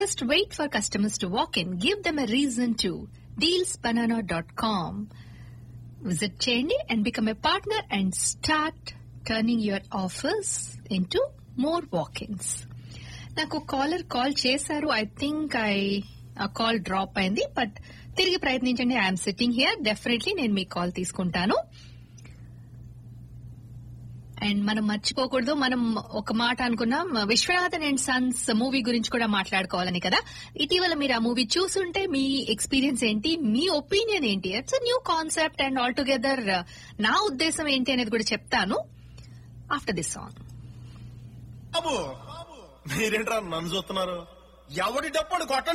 Just wait for customers to walk in. Give them a reason to. Dealsbanana.com. Visit చేయండి and become a partner and start turning your offers into more walk-ins. నాకు caller call చేశారు I think I uh call drop అయింది but తిరిగి ప్రయత్నించండి I'm sitting here definitely నేను మీ call తీసుకుంటాను and మనం మర్చిపోకూడదు మనం ఒక మాట అనుకున్నాం విశ్వనాథన్ అండ్ సన్స్ మూవీ గురించి కూడా మాట్లాడుకోవాలని కదా ఇటీవల మీరు ఆ మూవీ చూసుంటే మీ ఎక్స్పీరియన్స్ ఏంటి మీ ఒపీనియన్ ఏంటి it's new concept and all together నా ఉద్దేశం ఏంటి అనేది కూడా చెప్తాను ఆఫ్టర్ దిస్ సాంగ్ బాబు మీరేంట్రా నన్ను చూస్తున్నారు ఎవడి డప్పుడు కొట్ట